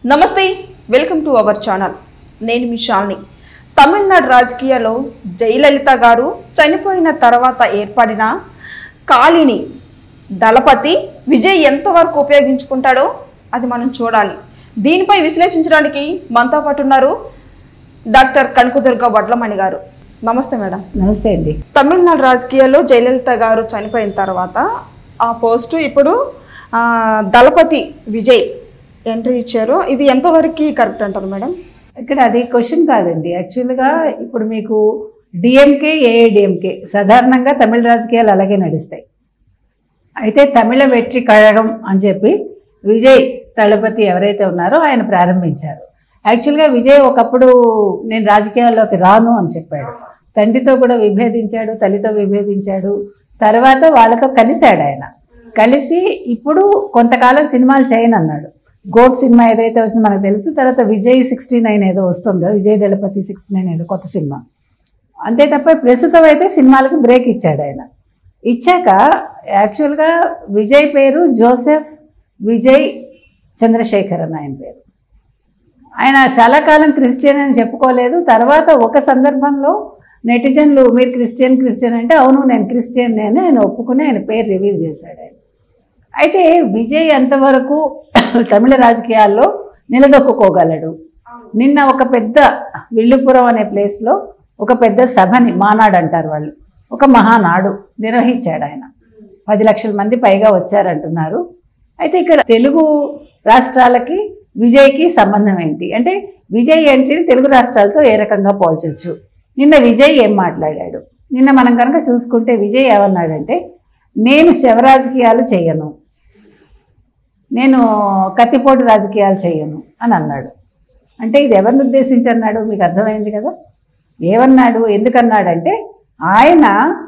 నమస్తే welcome to our channel నేను మీ శాలిని తమిళనాడు రాజకీయాల్లో జయలలిత గారు చనిపోయిన తర్వాత ఏర్పడిన కాళీని దళపతి విజయ్ ఎంతవరకు ఉపయోగించుకుంటాడో అది మనం చూడాలి దీనిపై విశ్లేషించడానికి మనతో పాటు ఉన్నారు డాక్టర్ కనకదుర్గ వడ్లమణి గారు నమస్తే మేడం నమస్తే అండి తమిళనాడు రాజకీయాల్లో జయలలిత గారు చనిపోయిన తర్వాత ఆ పోస్టు ఇప్పుడు ఆ, దళపతి విజయ్ ఎంట్రీ ఇచ్చారు ఇది ఎంతవరకు కరెక్ట్ అంటారు మేడం ఇక్కడ అది క్వశ్చన్ కాదండి యాక్చువల్గా ఇప్పుడు మీకు డిఎంకే ఏఐడిఎంకే సాధారణంగా తమిళ రాజకీయాలు అలాగే నడుస్తాయి అయితే తమిళ వెట్రి కழகம் అని చెప్పి విజయ్ తళపతి ఎవరైతే ఉన్నారో ఆయన ప్రారంభించారు యాక్చువల్గా విజయ్ ఒకప్పుడు నేను రాజకీయాల్లోకి రాను అని చెప్పాడు తండ్రితో కూడా విభేదించాడు తల్లితో విభేదించాడు తర్వాత వాళ్ళతో కలిశాడు ఆయన కలిసి ఇప్పుడు కొంతకాలం సినిమాలు చేయను అన్నాడు గోట్ సినిమా ఏదైతే వస్తుందో మనకు తెలుసు తర్వాత విజయ్ సిక్స్టీ నైన్ ఏదో వస్తుందో విజయ్ దళపతి సిక్స్టీ నైన్ ఏదో కొత్త సినిమా అంతే తప్ప ప్రస్తుతం అయితే సినిమాలకు బ్రేక్ ఇచ్చాడు ఆయన ఇచ్చాక యాక్చువల్గా విజయ్ పేరు జోసెఫ్ విజయ్ చంద్రశేఖర్ అని ఆయన పేరు ఆయన చాలా కాలం క్రిస్టియన్ అని చెప్పుకోలేదు తర్వాత ఒక సందర్భంలో నెటిజన్లు మీరు క్రిస్టియన్ క్రిస్టియన్ అంటే అవును నేను క్రిస్టియన్ నేను ఆయన ఒప్పుకుని ఆయన పేరు రివీల్ చేశాడు ఆయన అయితే విజయ్ ఎంతవరకు తమిళ రాజకీయాల్లో నిలదొక్కుకోగలడు నిన్న ఒక పెద్ద విల్లుపురం అనే ప్లేస్లో ఒక పెద్ద సభని మానాడు అంటారు వాళ్ళు ఒక మహానాడు నిర్వహించాడు ఆయన పది లక్షల మంది పైగా వచ్చారంటున్నారు అయితే ఇక్కడ తెలుగు రాష్ట్రాలకి విజయ్కి సంబంధం ఏంటి అంటే విజయ్ ఎంట్రీని తెలుగు రాష్ట్రాలతో ఏ రకంగా పోల్చొచ్చు నిన్న విజయ్ ఏం మాట్లాడాడు నిన్న మనం కనుక చూసుకుంటే విజయ్ ఏమన్నాడంటే నేను శవ రాజకీయాలు చేయను నేను కత్తిపోటు రాజకీయాలు చేయను అని అన్నాడు అంటే ఇది ఎవరిని ఉద్దేశించి అన్నాడు మీకు అర్థమైంది కదా ఏమన్నాడు ఎందుకన్నాడంటే ఆయన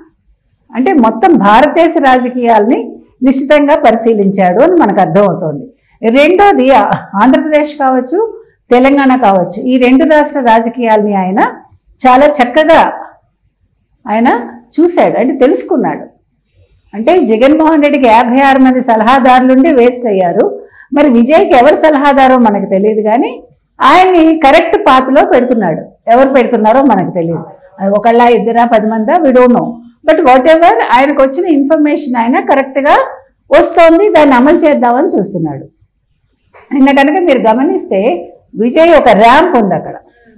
అంటే మొత్తం భారతదేశ రాజకీయాల్ని నిశ్చితంగా పరిశీలించాడు అని మనకు అర్థమవుతోంది రెండోది ఆ- ఆంధ్రప్రదేశ్ కావచ్చు తెలంగాణ కావచ్చు ఈ రెండు రాష్ట్ర రాజకీయాల్ని ఆయన చాలా చక్కగా ఆయన చూశాడు అంటే తెలుసుకున్నాడు అంటే జగన్మోహన్ రెడ్డికి యాభై ఆరు మంది సలహాదారులుండి వేస్ట్ అయ్యారు మరి విజయ్కి ఎవరు సలహాదారో మనకు తెలియదు కానీ ఆయన్ని కరెక్ట్ పాత్రలో పెడుతున్నాడు ఎవరు పెడుతున్నారో మనకు తెలియదు అది ఒకళ్ళ ఇద్దరా పది మందా we don't know but whatever ఆయనకు వచ్చిన ఇన్ఫర్మేషన్ ఆయన కరెక్ట్గా వస్తోంది దాన్ని అమలు చేద్దామని చూస్తున్నాడు నిన్న కనుక మీరు గమనిస్తే విజయ్ ఒక ర్యాంప్ ఉంది అక్కడ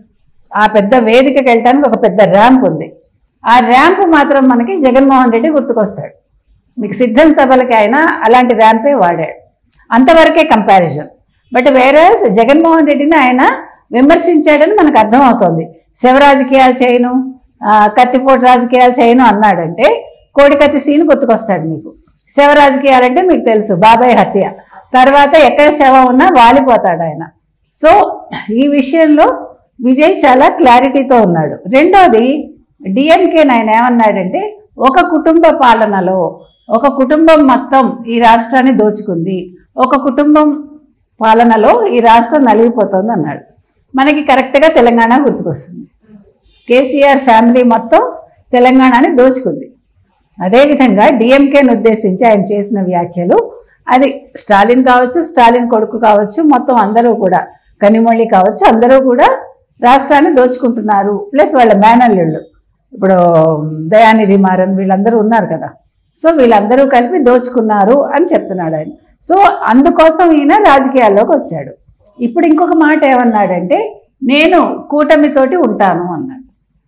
ఆ పెద్ద వేదికకి వెళ్ళటానికి ఒక పెద్ద ర్యాంప్ ఉంది ఆ ర్యాంప్ మాత్రం మనకి జగన్మోహన్ రెడ్డి గుర్తుకొస్తాడు మీకు సిద్ధం సభలకి ఆయన అలాంటి ర్యాంపే వాడాడు అంతవరకే కంపారిజన్ బట్ వేరే జగన్మోహన్ రెడ్డిని ఆయన విమర్శించాడని మనకు అర్థమవుతోంది శివ రాజకీయాలు చేయను ఆ, కత్తిపోటు రాజకీయాలు చేయను అన్నాడంటే కోడికత్తి సీన్ గుర్తుకొస్తాడు మీకు శివ రాజకీయాలంటే మీకు తెలుసు బాబాయ్ హత్య తర్వాత ఎక్కడ శవం ఉన్నా వాలిపోతాడు ఆయన సో ఈ విషయంలో విజయ్ చాలా క్లారిటీతో ఉన్నాడు రెండోది డిఎంకే ఆయన ఏమన్నాడంటే ఒక కుటుంబ పాలనలో ఒక కుటుంబం మొత్తం ఈ రాష్ట్రాన్ని దోచుకుంది ఒక కుటుంబం పాలనలో ఈ రాష్ట్రం నలిగిపోతుంది అన్నాడు మనకి కరెక్ట్గా తెలంగాణ గుర్తుకొస్తుంది కేసీఆర్ ఫ్యామిలీ మొత్తం తెలంగాణని దోచుకుంది అదేవిధంగా డిఎంకేని ఉద్దేశించి ఆయన చేసిన వ్యాఖ్యలు అది స్టాలిన్ కావచ్చు స్టాలిన్ కొడుకు కావచ్చు మొత్తం అందరూ కూడా కనిమొళి కావచ్చు అందరూ కూడా రాష్ట్రాన్ని దోచుకుంటున్నారు ప్లస్ వాళ్ళ మేనల్లుళ్ళు ఇప్పుడు దయానిధి మారన్ వీళ్ళందరూ ఉన్నారు కదా సో వీళ్ళందరూ కలిపి దోచుకున్నారు అని చెప్తున్నాడు ఆయన సో అందుకోసం ఈయన రాజకీయాల్లోకి వచ్చాడు ఇప్పుడు ఇంకొక మాట ఏమన్నాడంటే నేను కూటమితోటి ఉంటాను అన్నాడు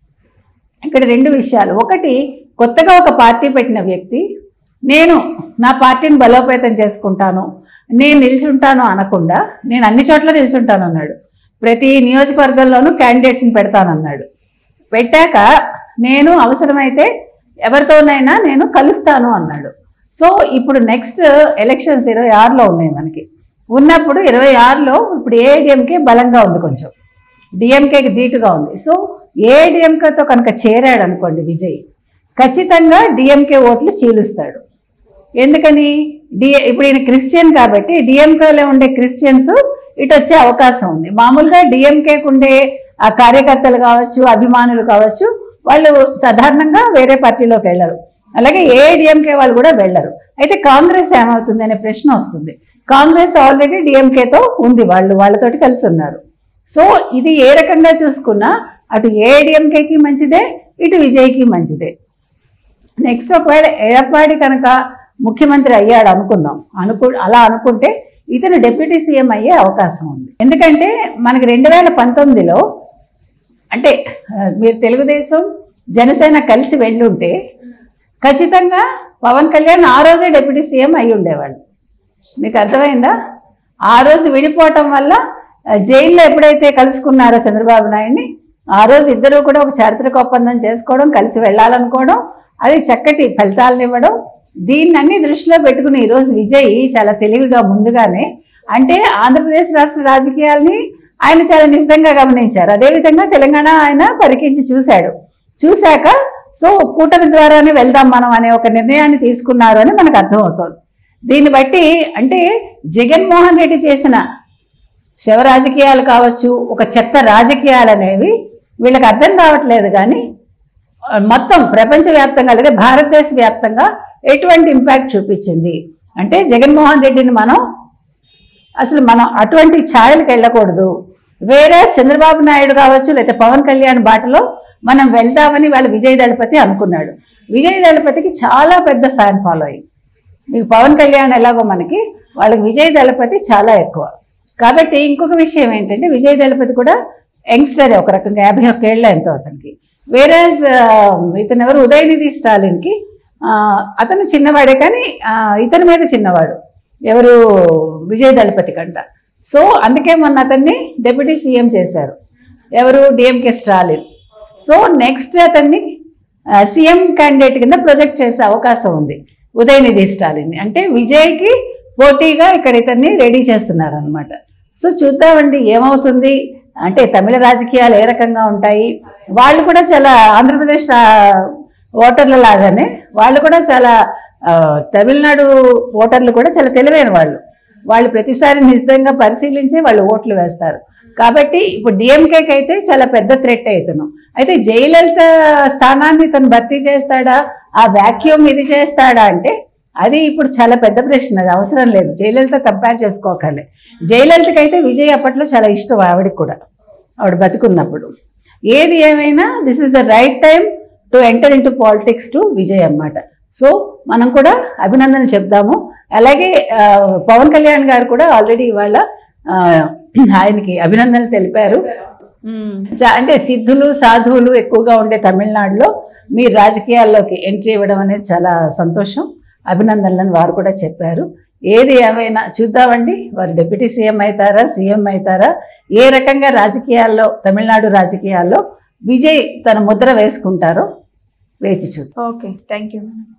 ఇక్కడ రెండు విషయాలు ఒకటి కొత్తగా ఒక పార్టీ పెట్టిన వ్యక్తి నేను నా పార్టీని బలోపేతం చేసుకుంటాను నేను నిల్చుంటాను అనకుండా నేను అన్ని చోట్ల నిల్చుంటాను అన్నాడు ప్రతి నియోజకవర్గంలోనూ క్యాండిడేట్స్ని పెడతానన్నాడు పెట్టాక నేను అవసరమైతే ఎవరితోనైనా నేను కలుస్తాను అన్నాడు సో ఇప్పుడు నెక్స్ట్ ఎలక్షన్స్ ఇరవై ఆరులో ఉన్నాయి మనకి ఉన్నప్పుడు ఇరవై ఆరులో ఇప్పుడు ఏఐడిఎంకే బలంగా ఉంది కొంచెం డిఎంకేకి ధీటుగా ఉంది సో ఏఐడిఎంకేతో కనుక చేరాడు అనుకోండి విజయ్ ఖచ్చితంగా డిఎంకే ఓట్లు చీలుస్తాడు ఎందుకని డి ఇప్పుడు ఈయన క్రిస్టియన్ కాబట్టి డిఎంకేలో ఉండే క్రిస్టియన్స్ ఇటు వచ్చే అవకాశం ఉంది మామూలుగా డిఎంకేకి ఉండే ఆ కార్యకర్తలు కావచ్చు అభిమానులు కావచ్చు వాళ్ళు సాధారణంగా వేరే పార్టీలోకి వెళ్ళరు అలాగే ఏఐడిఎంకే వాళ్ళు కూడా వెళ్ళరు అయితే కాంగ్రెస్ ఏమవుతుంది అనే ప్రశ్న వస్తుంది కాంగ్రెస్ ఆల్రెడీ డిఎంకేతో ఉంది వాళ్ళు వాళ్ళతోటి కలిసి ఉన్నారు సో ఇది ఏ రకంగా చూసుకున్నా అటు ఏఐడిఎంకేకి మంచిదే ఇటు విజయ్కి మంచిదే నెక్స్ట్ ఒకవేళ ఎడప్పాడి కనుక ముఖ్యమంత్రి అయ్యాడు అనుకుందాం అనుకు అలా అనుకుంటే ఇతను డిప్యూటీ సీఎం అయ్యే అవకాశం ఉంది ఎందుకంటే మనకి రెండు వేల పంతొమ్మిదిలో అంటే ఆ, మీరు తెలుగుదేశం జనసేన కలిసి వెళ్ళుంటే ఖచ్చితంగా పవన్ కళ్యాణ్ ఆ రోజే డిప్యూటీ సీఎం అయి ఉండేవాళ్ళు మీకు అర్థమైందా ఆ రోజు విడిపోవటం వల్ల ఆ, జైల్లో ఎప్పుడైతే కలుసుకున్నారో చంద్రబాబు నాయుడిని ఆ రోజు ఇద్దరు కూడా ఒక చారిత్రక ఒప్పందం చేసుకోవడం కలిసి వెళ్ళాలనుకోవడం అది చక్కటి ఫలితాలను ఇవ్వడం దీన్ని అన్ని దృష్టిలో పెట్టుకుని ఈరోజు విజయ్ చాలా తెలివిగా ముందుగానే అంటే ఆంధ్రప్రదేశ్ రాష్ట్ర రాజకీయాల్ని ఆయన చాలా నిశ్చితంగా గమనించారు అదేవిధంగా తెలంగాణ ఆయన పరికించి చూశాడు చూశాక సో కూటమి ద్వారానే వెళ్దాం మనం అనే ఒక నిర్ణయాన్ని తీసుకున్నారు అని మనకు అర్థమవుతుంది దీన్ని బట్టి అంటే జగన్మోహన్ రెడ్డి చేసిన శవ రాజకీయాలు కావచ్చు ఒక చెత్త రాజకీయాలు అనేవి వీళ్ళకి అర్థం కావట్లేదు కానీ ఆ, మొత్తం ప్రపంచవ్యాప్తంగా లేదా భారతదేశ వ్యాప్తంగా ఎటువంటి ఇంపాక్ట్ చూపించింది అంటే జగన్మోహన్ రెడ్డిని మనం అసలు మనం అటువంటి ఛాయలకు వెళ్ళకూడదు వేరే చంద్రబాబు నాయుడు కావచ్చు లేకపోతే పవన్ కళ్యాణ్ బాటలో మనం వెళ్దామని వాళ్ళ విజయ్ దళపతి అనుకున్నాడు విజయ్ దళపతికి చాలా పెద్ద ఫ్యాన్ ఫాలోయింగ్ మీకు పవన్ కళ్యాణ్ ఎలాగో మనకి వాళ్ళకి విజయ్ దళపతి చాలా ఎక్కువ కాబట్టి ఇంకొక విషయం ఏంటంటే విజయ్ దళపతి కూడా యంగ్స్టర్ ఒక రకంగా యాభై ఒక్క ఏళ్ళ ఎంతో అతనికి వేరే ఇతను ఎవరు ఉదయనిధి స్టాలిన్కి ఆ, అతను చిన్నవాడే కానీ ఆ, ఇతని మీద చిన్నవాడు ఎవరు విజయ్ దళపతి కంట సో అందుకే మొన్న అతన్ని డిప్యూటీ సీఎం చేశారు ఎవరు డిఎంకే స్టాలిన్ సో నెక్స్ట్ అతన్ని సీఎం క్యాండిడేట్ కింద ప్రొజెక్ట్ చేసే అవకాశం ఉంది ఉదయనిధి స్టాలిన్ అంటే విజయ్కి పోటీగా ఇక్కడ ఇతన్ని రెడీ చేస్తున్నారు అనమాట సో చూద్దామండి ఏమవుతుంది అంటే తమిళ రాజకీయాలు ఏ రకంగా ఉంటాయి వాళ్ళు కూడా చాలా ఆంధ్రప్రదేశ్ ఆ, ఓటర్ల లాగానే వాళ్ళు కూడా చాలా ఆ, తమిళనాడు ఓటర్లు కూడా చాలా తెలివైన వాళ్ళు వాళ్ళు ప్రతిసారి నిజంగా పరిశీలించి వాళ్ళు ఓట్లు వేస్తారు కాబట్టి ఇప్పుడు డిఎంకేకి అయితే చాలా పెద్ద థ్రెట్ అవుతున్నాం అయితే జయలలిత స్థానాన్ని తను భర్తీ చేస్తాడా ఆ వ్యాక్యూమ్ ఇది చేస్తాడా అంటే అది ఇప్పుడు చాలా పెద్ద ప్రశ్న అది అవసరం లేదు జయలలిత కంపేర్ చేసుకోకలే జయలలితకి అయితే విజయ్ అప్పట్లో చాలా ఇష్టం ఆవిడకి కూడా ఆవిడ బతుకున్నప్పుడు ఏది ఏమైనా this is the right time to enter into politics to Vijay అన్నమాట సో మనం కూడా అభినందనలు చెప్దాము అలాగే ఆ, పవన్ కళ్యాణ్ గారు కూడా ఆల్రెడీ ఇవాళ ఆ, ఆయనకి అభినందనలు తెలిపారు చా- అంటే సిద్ధులు సాధువులు ఎక్కువగా ఉండే తమిళనాడులో మీ రాజకీయాల్లోకి ఎంట్రీ ఇవ్వడం అనేది చాలా సంతోషం అభినందనలను వారు కూడా చెప్పారు ఏది ఏమైనా చూద్దామండి వారు డిప్యూటీ సీఎం అవుతారా సీఎం అవుతారా ఏ రకంగా రాజకీయాల్లో తమిళనాడు రాజకీయాల్లో విజయ్ తన ముద్ర వేసుకుంటారో వేచి చూద్దాం ఓకే థ్యాంక్ యూ